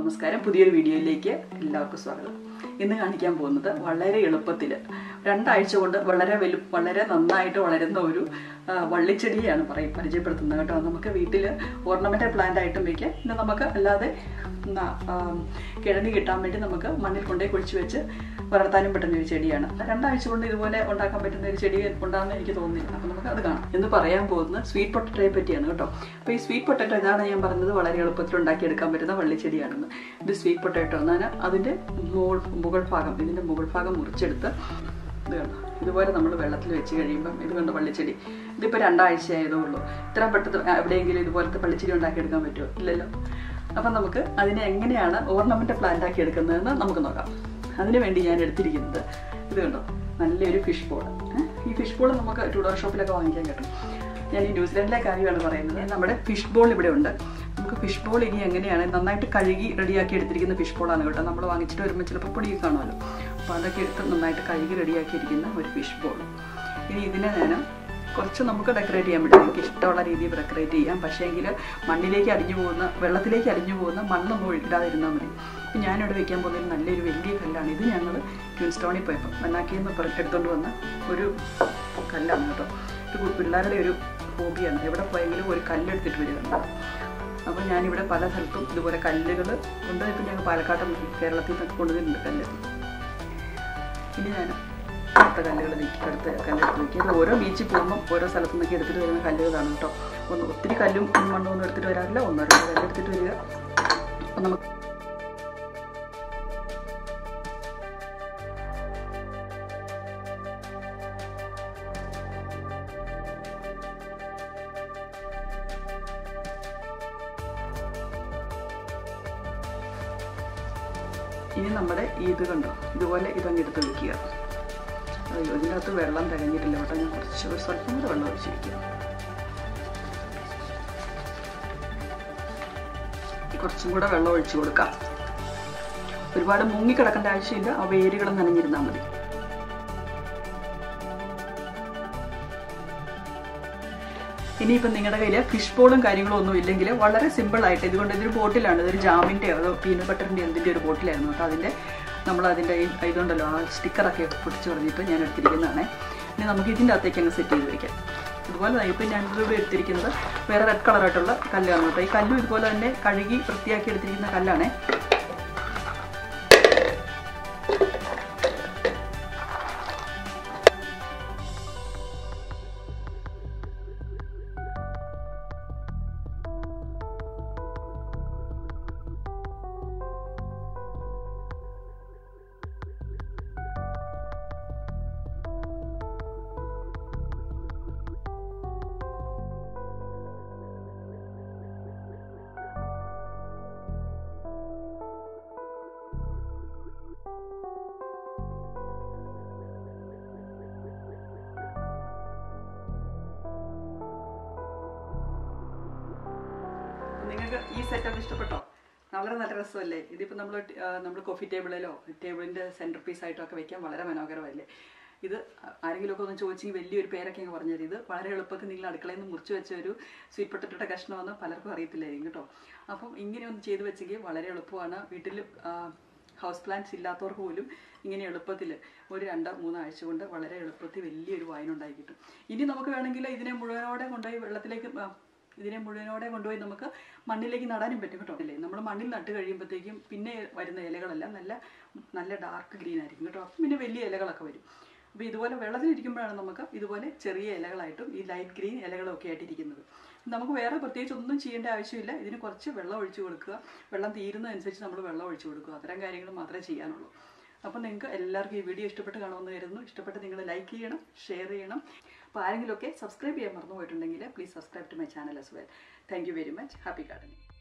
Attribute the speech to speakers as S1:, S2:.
S1: നമസ്കാരം പുതിയൊരു വീഡിയോയിലേക്ക് എല്ലാവർക്കും സ്വാഗതം ഇന്ന് കാണിക്കാൻ പോകുന്നത് വളരെ എളുപ്പത്തിൽ രണ്ടാഴ്ച കൊണ്ട് വളരെ വലു വളരെ നന്നായിട്ട് വളരുന്ന ഒരു ആ, വള്ളിച്ചെടിയാണ് പറയും പരിചയപ്പെടുത്തുന്നത് കേട്ടോ നമുക്ക് വീട്ടിൽ ഓർണമെന്റൽ പ്ലാന്റ് ആയിട്ടും വയ്ക്കാം പിന്നെ നമുക്ക് അല്ലാതെ ന- ആ, കിഴങ്ങ് കിട്ടാൻ വേണ്ടി നമുക്ക് മണ്ണിൽ കൊണ്ടേ കുഴിച്ച് വെച്ച് വളർത്താനും പറ്റുന്ന ഒരു ചെടിയാണ് രണ്ടാഴ്ച കൊണ്ട് ഇതുപോലെ ഉണ്ടാക്കാൻ പറ്റുന്ന ഒരു ചെടി ഉണ്ടാകുന്ന എനിക്ക് തോന്നുന്നില്ല അപ്പോൾ നമുക്ക് അത് കാണാം എന്ന് പറയാൻ പോകുന്നത് സ്വീറ്റ് പൊട്ടറ്റോയെ പറ്റിയാണ് കേട്ടോ അപ്പോൾ ഈ സ്വീറ്റ് പൊട്ടറ്റോ ഇതാണ് ഞാൻ പറഞ്ഞത് വളരെ എളുപ്പത്തിൽ ഉണ്ടാക്കിയെടുക്കാൻ പറ്റുന്ന വള്ളിച്ചെടിയാണെന്ന് ഇത് സ്വീറ്റ് പൊട്ടറ്റോ എന്നാണ് അതിൻ്റെ മുകൾ മുകൾ ഭാഗം ഇതിൻ്റെ മുകൾ ഭാഗം മുറിച്ചെടുത്ത് ഇത് കണ്ടോ ഇതുപോലെ നമ്മൾ വെള്ളത്തിൽ വെച്ച് കഴിയുമ്പം ഇത് കണ്ട് വള്ളിച്ചെടി ഇതിപ്പോൾ രണ്ടാഴ്ച ആയതേ ഉള്ളൂ ഇത്ര പെട്ടെന്ന് എവിടെയെങ്കിലും ഇതുപോലത്തെ വള്ളിച്ചെടി ഉണ്ടാക്കിയെടുക്കാൻ പറ്റുമോ ഇല്ലല്ലോ അപ്പം നമുക്ക് അതിനെ എങ്ങനെയാണ് ഓർണമെന്റ് പ്ലാന്റ് ആക്കി എടുക്കുന്നതെന്ന് നമുക്ക് നോക്കാം അതിനു വേണ്ടി ഞാൻ എടുത്തിരിക്കുന്നത് ഇത് കണ്ടോ നല്ലൊരു ഫിഷ് ബോൾ ഈ ഫിഷ് ബോൾ നമുക്ക് ടൂഡോർ ഷോപ്പിലൊക്കെ വാങ്ങിക്കാൻ കിട്ടും ഞാൻ ഈ ന്യൂസിലാൻഡിലെ കാര്യമാണ് പറയുന്നത് നമ്മുടെ ഫിഷ് ബോൾ ഇവിടെ ഉണ്ട് നമുക്ക് ഫിഷ് ബോൾ ഇനി എങ്ങനെയാണ് നന്നായിട്ട് കഴുകി റെഡിയാക്കി എടുത്തിരിക്കുന്ന ഫിഷ് ബോളാണ് കേട്ടോ നമ്മൾ വാങ്ങിച്ചിട്ട് വരുമ്പോൾ ചിലപ്പോൾ പൊടിയൊക്കെ കാണുമല്ലോ അപ്പോൾ അതൊക്കെ എടുത്ത് നന്നായിട്ട് കഴുകി റെഡിയാക്കിയിരിക്കുന്ന ഒരു ഫിഷ് ബോൾ ഇനി ഇതിനെ ഞാൻ കുറച്ച് നമുക്ക് ഡെക്കറേറ്റ് ചെയ്യാൻ പറ്റും എനിക്ക് ഇഷ്ടമുള്ള രീതിയിൽ ഡെക്കറേറ്റ് ചെയ്യാം പക്ഷേ എങ്കിൽ മണ്ണിലേക്ക് അടിഞ്ഞു പോകുന്ന വെള്ളത്തിലേക്ക് അടിഞ്ഞു പോകുന്ന മണ്ണൊന്നും ഒഴുകിടാതിരുന്നാൽ മതി ഇപ്പം ഞാനിവിടെ വെക്കാൻ പോകുന്നത് നല്ലൊരു വലിയ കല്ലാണ് ഇത് ഞങ്ങൾ ക്യൂൻസ്റ്റോണിൽ പോയപ്പോൾ മണ്ണാക്കിയിൽ നിന്ന് എടുത്തുകൊണ്ട് വന്ന ഒരു കല്ലാണ് കേട്ടോ ഒരു കു- പിള്ളേരുടെ ഒരു ഹോബിയാണ് എവിടെ പോയെങ്കിലും ഒരു കല്ലെടുത്തിട്ട് വരികയാണ് അപ്പോൾ ഞാനിവിടെ പല സ്ഥലത്തും ഇതുപോലെ കല്ലുകൾ കൊണ്ട് ഇപ്പം ഞങ്ങൾ പാലക്കാട്ടും കേരളത്തിൽ നിന്നൊക്കെ കൊണ്ടുവരുന്നുണ്ട് കല്ല് ഇനി ഞാൻ അടുത്ത കല്ലുകൾ നീക്കി അടുത്ത കല്ലെടുത്ത് നോക്കി അത് ഓരോ ബീച്ചിൽ പോകുമ്പോൾ ഓരോ സ്ഥലത്തു നിന്നൊക്കെ എടുത്തിട്ട് വരുന്ന കല്ലുകളാണ് കേട്ടോ ഒന്ന് ഒത്തിരി കല്ലും മണ്ണും ഒന്നും എടുത്തിട്ട് വരാറില്ല ഒന്നോ രണ്ടോ കല്ല് എടുത്തിട്ട് വരിക അപ്പം നമുക്ക് ഇനി നമ്മുടെ ഈ ഇത് കണ്ടോ ഇതുപോലെ ഇതങ്ങ് എടുത്ത് വെക്കുക അയ്യോ ഇതിനകത്ത് വെള്ളം തികഞ്ഞിട്ടില്ല കേട്ടോ ഞാൻ കുറച്ച് ഒരു സ്വല്പം കൂടെ വെള്ളം ഒഴിച്ച് വയ്ക്കുക കുറച്ചും കൂടെ വെള്ളം ഒഴിച്ചു കൊടുക്കാം ഒരുപാട് മുങ്ങിക്കിടക്കേണ്ട ആവശ്യമില്ല ആ വേരുകൾ നനഞ്ഞിരുന്നാൽ മതി ഇനിയിപ്പം നിങ്ങളുടെ കയ്യിൽ ഫിഷ് ബോളും കാര്യങ്ങളും ഒന്നും ഇല്ലെങ്കിൽ വളരെ സിമ്പിൾ ആയിട്ട് ഇതുകൊണ്ട് ഇതൊരു ബോട്ടിലാണ് ഇതൊരു ജാമിൻ്റെയോ അതോ പീനട്ട് ബട്ടറിൻ്റെ എന്തിൻ്റെ ഒരു ബോട്ടിലായിരുന്നു കേട്ടോ അതിൻ്റെ നമ്മൾ അതിൻ്റെ ഈ ഇതുണ്ടല്ലോ ആ സ്റ്റിക്കറൊക്കെ പൊട്ടിച്ച് പറഞ്ഞിട്ട് ഞാൻ എടുത്തിരിക്കുന്നതാണ് ഇനി നമുക്ക് ഇതിൻ്റെ അകത്തേക്ക് അങ്ങ് സെറ്റ് ചെയ്ത് വയ്ക്കാം അതുപോലെ തന്നെ ഇപ്പം ഞാൻ ഇവിടെ എടുത്തിരിക്കുന്നത് വേറെ റെഡ് കളറായിട്ടുള്ള കല്ലാണ് കേട്ടോ ഈ കല്ലും ഇതുപോലെ തന്നെ കഴുകി വൃത്തിയാക്കി എടുത്തിരിക്കുന്ന കല്ലാണേ നിങ്ങൾക്ക് ഈ സെറ്റപ്പ് ഇഷ്ടപ്പെട്ടോ വളരെ നല്ല രസമല്ലേ ഇതിപ്പോൾ നമ്മൾ നമ്മൾ കോഫി ടേബിളിലോ ടേബിളിൻ്റെ സെൻറ്റർ പീസ് ആയിട്ടോ ഒക്കെ വെക്കാൻ വളരെ മനോഹരമല്ലേ ഇത് ആരെങ്കിലുമൊക്കെ ഒന്ന് ചോദിച്ചെങ്കിൽ വലിയൊരു പേരൊക്കെ അങ്ങ് പറഞ്ഞു തരും ഇത് വളരെ എളുപ്പത്തിൽ നിങ്ങൾ അടുക്കളയിൽ നിന്ന് മുറിച്ച് വെച്ച ഒരു സ്വീറ്റ് പൊട്ടറ്റോയുടെ കഷ്ണമെന്ന് പലർക്കും അറിയത്തില്ലായിരിക്കും കേട്ടോ അപ്പം ഇങ്ങനെ ഒന്ന് ചെയ്ത് വെച്ചെങ്കിൽ വളരെ എളുപ്പമാണ് വീട്ടിൽ ഹൗസ് പ്ലാന്റ്സ് ഇല്ലാത്തവർക്ക് പോലും ഇങ്ങനെ എളുപ്പത്തിൽ ഒരു രണ്ടോ മൂന്നോ ആഴ്ച കൊണ്ട് വളരെ എളുപ്പത്തിൽ വലിയൊരു വായന ഉണ്ടായി കിട്ടും ഇനി നമുക്ക് വേണമെങ്കിൽ ഇതിനെ മുഴുവനോടെ കൊണ്ടുപോയി വെള്ളത്തിലേക്ക് ആ, ഇതിനെ മുഴുവനോടെ കൊണ്ടുപോയി നമുക്ക് മണ്ണിലേക്ക് നടാനും പറ്റും കേട്ടോ അല്ലേ നമ്മൾ മണ്ണിൽ നട്ട് കഴിയുമ്പോഴത്തേക്കും പിന്നെ വരുന്ന ഇലകളെല്ലാം നല്ല നല്ല ഡാർക്ക് ഗ്രീൻ ആയിരിക്കും കേട്ടോ അപ്പം പിന്നെ വലിയ ഇലകളൊക്കെ വരും അപ്പോൾ ഇതുപോലെ വെള്ളത്തിലിരിക്കുമ്പോഴാണ് നമുക്ക് ഇതുപോലെ ചെറിയ ഇലകളായിട്ടും ഈ ലൈറ്റ് ഗ്രീൻ ഇലകളൊക്കെ ആയിട്ട് ഇരിക്കുന്നത് നമുക്ക് വേറെ പ്രത്യേകിച്ച് ഒന്നും ചെയ്യേണ്ട ആവശ്യമില്ല ഇതിന് കുറച്ച് വെള്ളം ഒഴിച്ചു കൊടുക്കുക വെള്ളം തീരുന്നതനുസരിച്ച് നമ്മൾ വെള്ളം ഒഴിച്ചു കൊടുക്കുക അത്തരം കാര്യങ്ങൾ മാത്രമേ ചെയ്യാനുള്ളൂ അപ്പോൾ നിങ്ങൾക്ക് എല്ലാവർക്കും ഈ വീഡിയോ ഇഷ്ടപ്പെട്ട് കാണുമെന്ന് കരുതുന്നു ഇഷ്ടപ്പെട്ട് നിങ്ങൾ ലൈക്ക് ചെയ്യണം ഷെയർ ചെയ്യണം അപ്പോൾ ആരെങ്കിലുമൊക്കെ സബ്സ്ക്രൈബ് ചെയ്യാൻ മറന്നു പോയിട്ടുണ്ടെങ്കിൽ please subscribe to my channel as well thank you very much happy gardening